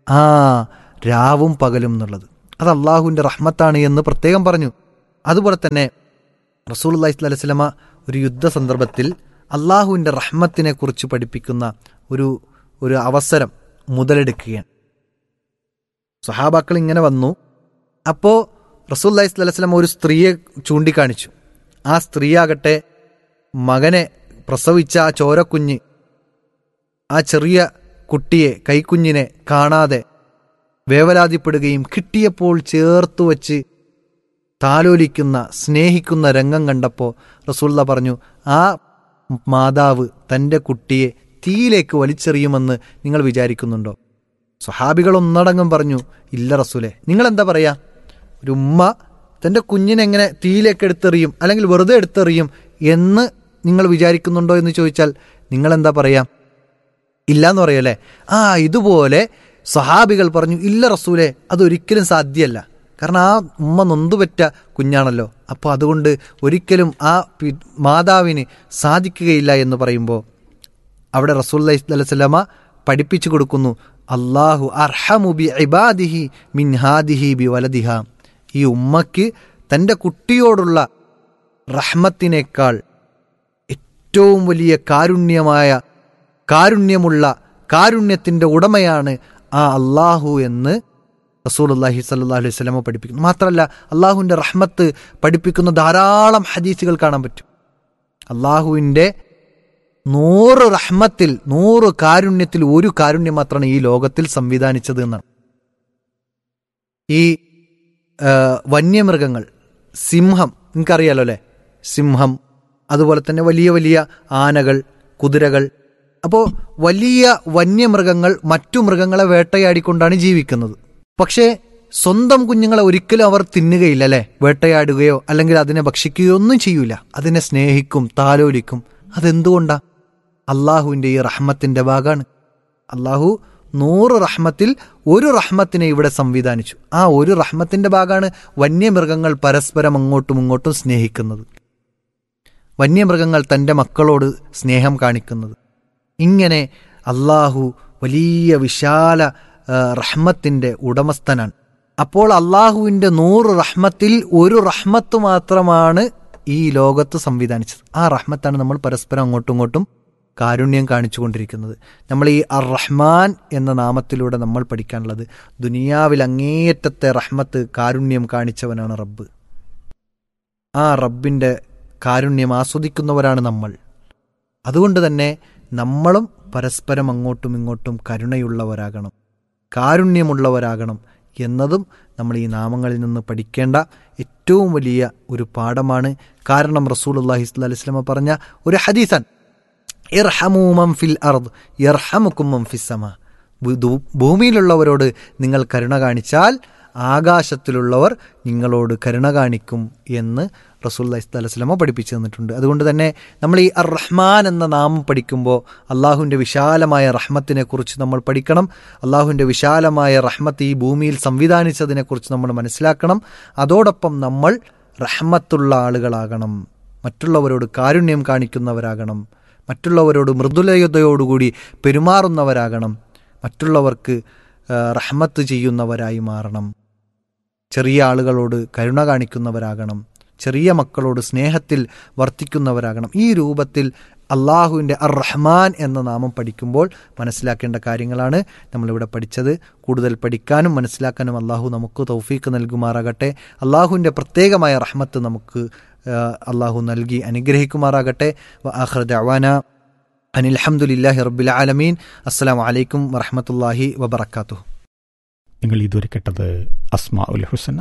ആ രാവും പകലും എന്നുള്ളത് അത് അള്ളാഹുവിൻ്റെ റഹ്മത്താണ് എന്ന് പ്രത്യേകം പറഞ്ഞു അതുപോലെ തന്നെ റസൂൽ അള്ളഹി സ്വലൈഹി സ്വലമ ഒരു യുദ്ധ സന്ദർഭത്തിൽ അള്ളാഹുവിൻ്റെ റഹ്മത്തിനെ കുറിച്ച് പഠിപ്പിക്കുന്ന ഒരു ഒരു അവസരം മുതലെടുക്കുകയാണ് സഹാബാക്കൾ ഇങ്ങനെ വന്നു അപ്പോൾ റസൂൽ അള്ളഹി സ്വലൈഹി സ്വലമ ഒരു സ്ത്രീയെ ചൂണ്ടിക്കാണിച്ചു ആ സ്ത്രീയാകട്ടെ മകനെ പ്രസവിച്ച ആ ചോരക്കുഞ്ഞ് ആ ചെറിയ കുട്ടിയെ കൈക്കുഞ്ഞിനെ കാണാതെ വേവലാതിപ്പെടുകയും കിട്ടിയപ്പോൾ ചേർത്തു വച്ച് താലോലിക്കുന്ന സ്നേഹിക്കുന്ന രംഗം കണ്ടപ്പോൾ റസൂള്ള പറഞ്ഞു ആ മാതാവ് തൻ്റെ കുട്ടിയെ തീയിലേക്ക് വലിച്ചെറിയുമെന്ന് നിങ്ങൾ വിചാരിക്കുന്നുണ്ടോ സ്വഹാബികൾ ഒന്നടങ്കം പറഞ്ഞു ഇല്ല റസൂലെ നിങ്ങൾ എന്താ പറയാ ഒരു ഉമ്മ തൻ്റെ കുഞ്ഞിനെ എങ്ങനെ തീയിലേക്ക് എടുത്തെറിയും അല്ലെങ്കിൽ വെറുതെ എടുത്തെറിയും എന്ന് നിങ്ങൾ വിചാരിക്കുന്നുണ്ടോ എന്ന് ചോദിച്ചാൽ നിങ്ങൾ എന്താ പറയാ ഇല്ല എന്ന് പറയല്ലേ ആ ഇതുപോലെ സഹാബികൾ പറഞ്ഞു ഇല്ല റസൂലെ അതൊരിക്കലും സാധ്യമല്ല കാരണം ആ ഉമ്മ നൊന്തുപറ്റ കുഞ്ഞാണല്ലോ അപ്പോൾ അതുകൊണ്ട് ഒരിക്കലും ആ പി- മാതാവിന് സാധിക്കുകയില്ല എന്ന് പറയുമ്പോൾ അവിടെ റസൂൽ അലൈഹിസ്ലമ പഠിപ്പിച്ചു കൊടുക്കുന്നു അള്ളാഹു അർഹമു ബി ഇബാദിഹി മിൻ ഹാദിഹി ബി വലദിഹ ഈ ഉമ്മയ്ക്ക് തൻ്റെ കുട്ടിയോടുള്ള റഹ്മത്തിനേക്കാൾ ഏറ്റവും വലിയ കാരുണ്യമായ കാരുണ്യമുള്ള കാരുണ്യത്തിൻ്റെ ഉടമയാണ് ആ അള്ളാഹു എന്ന് റസൂൽ അള്ളാഹി സല്ലാ അലൈഹി സ്വലമ പഠിപ്പിക്കുന്നു മാത്രമല്ല അള്ളാഹുവിൻ്റെ റഹ്മത്ത് പഠിപ്പിക്കുന്ന ധാരാളം ഹദീസുകൾ കാണാൻ പറ്റും അള്ളാഹുവിൻ്റെ നൂറ് റഹ്മത്തിൽ നൂറ് കാരുണ്യത്തിൽ ഒരു കാരുണ്യം മാത്രമാണ് ഈ ലോകത്തിൽ സംവിധാനിച്ചത് എന്നാണ് ഈ ആ, വന്യമൃഗങ്ങൾ സിംഹം നിങ്ങൾക്കറിയാലോ അല്ലേ സിംഹം അതുപോലെ തന്നെ വലിയ വലിയ ആനകൾ കുതിരകൾ അപ്പോൾ വലിയ വന്യമൃഗങ്ങൾ മറ്റു മൃഗങ്ങളെ വേട്ടയാടിക്കൊണ്ടാണ് ജീവിക്കുന്നത് പക്ഷേ സ്വന്തം കുഞ്ഞുങ്ങളെ ഒരിക്കലും അവർ തിന്നുകയില്ല അല്ലേ വേട്ടയാടുകയോ അല്ലെങ്കിൽ അതിനെ ഭക്ഷിക്കുകയോ ഒന്നും ചെയ്യൂല അതിനെ സ്നേഹിക്കും താലോലിക്കും അതെന്തുകൊണ്ടാ അള്ളാഹുവിൻ്റെ ഈ റഹ്മത്തിൻ്റെ ഭാഗമാണ് അള്ളാഹു നൂറ് റഹ്മത്തിൽ ഒരു റഹ്മത്തിനെ ഇവിടെ സംവിധാനിച്ചു ആ ഒരു റഹ്മത്തിൻ്റെ ഭാഗമാണ് വന്യമൃഗങ്ങൾ പരസ്പരം അങ്ങോട്ടും ഇങ്ങോട്ടും സ്നേഹിക്കുന്നത് വന്യമൃഗങ്ങൾ തൻ്റെ മക്കളോട് സ്നേഹം കാണിക്കുന്നത് ഇങ്ങനെ അള്ളാഹു വലിയ വിശാല ആ, റഹ്മത്തിൻ്റെ ഉടമസ്ഥനാണ് അപ്പോൾ അള്ളാഹുവിൻ്റെ നൂറ് റഹ്മത്തിൽ ഒരു റഹ്മത്ത് മാത്രമാണ് ഈ ലോകത്ത് സംവിധാനിച്ചത് ആ റഹ്മത്താണ് നമ്മൾ പരസ്പരം അങ്ങോട്ടും ഇങ്ങോട്ടും കാരുണ്യം കാണിച്ചുകൊണ്ടിരിക്കുന്നത് നമ്മൾ ഈ അർ റഹ്മാൻ എന്ന നാമത്തിലൂടെ നമ്മൾ പഠിക്കാനുള്ളത് ദുനിയാവിൽ അങ്ങേയറ്റത്തെ റഹ്മത്ത് കാരുണ്യം കാണിച്ചവനാണ് റബ്ബ് ആ റബ്ബിൻ്റെ കാരുണ്യം ആസ്വദിക്കുന്നവരാണ് നമ്മൾ അതുകൊണ്ട് തന്നെ നമ്മളും പരസ്പരം അങ്ങോട്ടും ഇങ്ങോട്ടും കരുണയുള്ളവരാകണം കാരുണ്യമുള്ളവരാകണം എന്നതും നമ്മൾ ഈ നാമങ്ങളിൽ നിന്ന് പഠിക്കേണ്ട ഏറ്റവും വലിയ ഒരു പാഠമാണ് കാരണം റസൂൽ അള്ളാഹി സ്വല്ലി വസ്ലമ പറഞ്ഞ ഒരു ഹദീസൻ ഇർഹമൂ മം ഫിൽ അർദ് യർഹമുക്കും മം ഫിസ്സമ ഭൂമിയിലുള്ളവരോട് നിങ്ങൾ കരുണ കാണിച്ചാൽ ആകാശത്തിലുള്ളവർ നിങ്ങളോട് കരുണ കാണിക്കും എന്ന് റസൂൽ അലൈസ്ലമ പഠിപ്പിച്ചു തന്നിട്ടുണ്ട് അതുകൊണ്ട് തന്നെ നമ്മൾ ഈ അർ റഹ്മാൻ എന്ന നാമം പഠിക്കുമ്പോൾ അള്ളാഹുവിൻ്റെ വിശാലമായ റഹ്മത്തിനെ കുറിച്ച് നമ്മൾ പഠിക്കണം അള്ളാഹുവിൻ്റെ വിശാലമായ റഹ്മത്ത് ഈ ഭൂമിയിൽ സംവിധാനിച്ചതിനെക്കുറിച്ച് നമ്മൾ മനസ്സിലാക്കണം അതോടൊപ്പം നമ്മൾ റഹ്മത്തുള്ള ആളുകളാകണം മറ്റുള്ളവരോട് കാരുണ്യം കാണിക്കുന്നവരാകണം മറ്റുള്ളവരോട് മൃദുലയതയോടുകൂടി പെരുമാറുന്നവരാകണം മറ്റുള്ളവർക്ക് ആ, റഹ്മത്ത് ചെയ്യുന്നവരായി മാറണം ചെറിയ ആളുകളോട് കരുണ കാണിക്കുന്നവരാകണം ചെറിയ മക്കളോട് സ്നേഹത്തിൽ വർത്തിക്കുന്നവരാകണം ഈ രൂപത്തിൽ അള്ളാഹുവിൻ്റെ അർ റഹ്മാൻ എന്ന നാമം പഠിക്കുമ്പോൾ മനസ്സിലാക്കേണ്ട കാര്യങ്ങളാണ് നമ്മളിവിടെ പഠിച്ചത് കൂടുതൽ പഠിക്കാനും മനസ്സിലാക്കാനും അള്ളാഹു നമുക്ക് തൗഫീക്ക് നൽകുമാറാകട്ടെ അള്ളാഹുവിൻ്റെ പ്രത്യേകമായ റഹ്മത്ത് നമുക്ക് ആ, അള്ളാഹു നൽകി അനുഗ്രഹിക്കുമാറാകട്ടെ വ ആഖിർ ദഅവാന അനിൽ അൽഹംദുലില്ലാഹി റബ്ബിൽ ആലമീൻ അസ്സലാമു അലൈക്കും വറഹ്മത്തുള്ളാഹി വബറകാതുഹു നിങ്ങൾ ഇതുവരെ കേട്ടത് അസ്മാ ഉൽ ഹുസന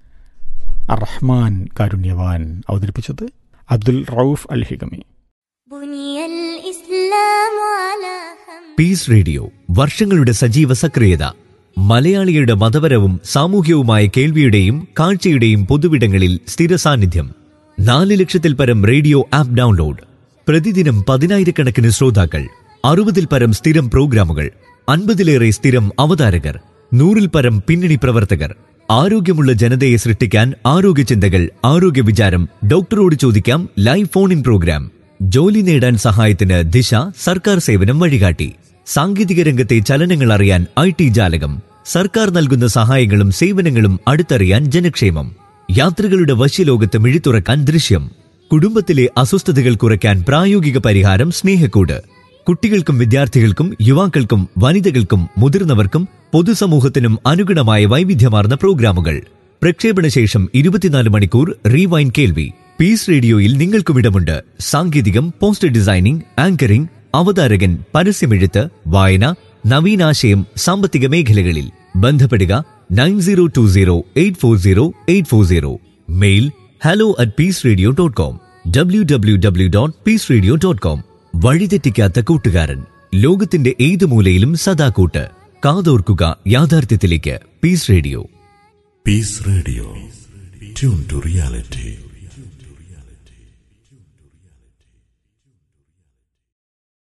അർ റഹ്മാൻ കാരുണ്യവാൻ അവതരിപ്പിച്ചത് അബ്ദുൽ റൌഫ് അൽ ഹിഗമി بني الإسلام على خمس പീസ് റേഡിയോ വർഷങ്ങളുടെ സജീവ സക്രിയത മലയാളികളുടെ മതപരവും സാമൂഹ്യവുമായ കേൾവിയുടെയും കാഴ്ചയുടെയും പൊതുവിടങ്ങളിൽ സ്ഥിര സാന്നിധ്യം നാല് ലക്ഷത്തിൽ പരം റേഡിയോ ആപ്പ് ഡൗൺലോഡ് പ്രതിദിനം പതിനായിരക്കണക്കിന് ശ്രോതാക്കൾ അറുപതിൽ പരം സ്ഥിരം പ്രോഗ്രാമുകൾ അൻപതിലേറെ സ്ഥിരം അവതാരകർ നൂറിൽ പരം പിന്നണി പ്രവർത്തകർ ആരോഗ്യമുള്ള ജനതയെ സൃഷ്ടിക്കാൻ ആരോഗ്യ ചിന്തകൾ ആരോഗ്യ വിചാരം ഡോക്ടറോട് ചോദിക്കാം ലൈവ് ഫോൺ ഇൻ പ്രോഗ്രാം ജോലി നേടാൻ സഹായത്തിന് ദിശ സർക്കാർ സേവനം വഴികാട്ടി സാങ്കേതിക രംഗത്തെ ചലനങ്ങൾ അറിയാൻ ഐ ടി ജാലകം സർക്കാർ നൽകുന്ന സഹായങ്ങളും സേവനങ്ങളും അടുത്തറിയാൻ ജനക്ഷേമം യാത്രികളുടെ വശ്യലോകത്ത് മിഴിത്തുറക്കാൻ ദൃശ്യം കുടുംബത്തിലെ അസ്വസ്ഥതകൾ കുറയ്ക്കാൻ പ്രായോഗിക പരിഹാരം സ്നേഹക്കൂട് കുട്ടികൾക്കും വിദ്യാർത്ഥികൾക്കും യുവാക്കൾക്കും വനിതകൾക്കും മുതിർന്നവർക്കും പൊതുസമൂഹത്തിനും അനുഗുണമായ വൈവിധ്യമാർന്ന പ്രോഗ്രാമുകൾ പ്രക്ഷേപണ ശേഷം ഇരുപത്തിനാല് മണിക്കൂർ റീവൈൻ കേൾവി പീസ് റേഡിയോയിൽ നിങ്ങൾക്കും ഇടമുണ്ട് സാങ്കേതികം പോസ്റ്റർ ഡിസൈനിംഗ് ആങ്കറിംഗ് അവതാരകൻ പരസ്യമെഴുത്ത് വായന നവീനാശയം സാമ്പത്തിക മേഖലകളിൽ ബന്ധപ്പെടുക nine zero two zero eight four zero eight four zero mail hello at peace radio dot com W W W dot peace radio dot com വഴിതെറ്റിക്കാത്ത കൂട്ടുകാരൻ ലോകത്തിന്റെ ഏത് മൂലയിലും സദാ കൂട്ട് കാതോർക്കുക യാഥാർത്ഥ്യത്തിലേക്ക് peace radio Peace Radio. Tune to reality.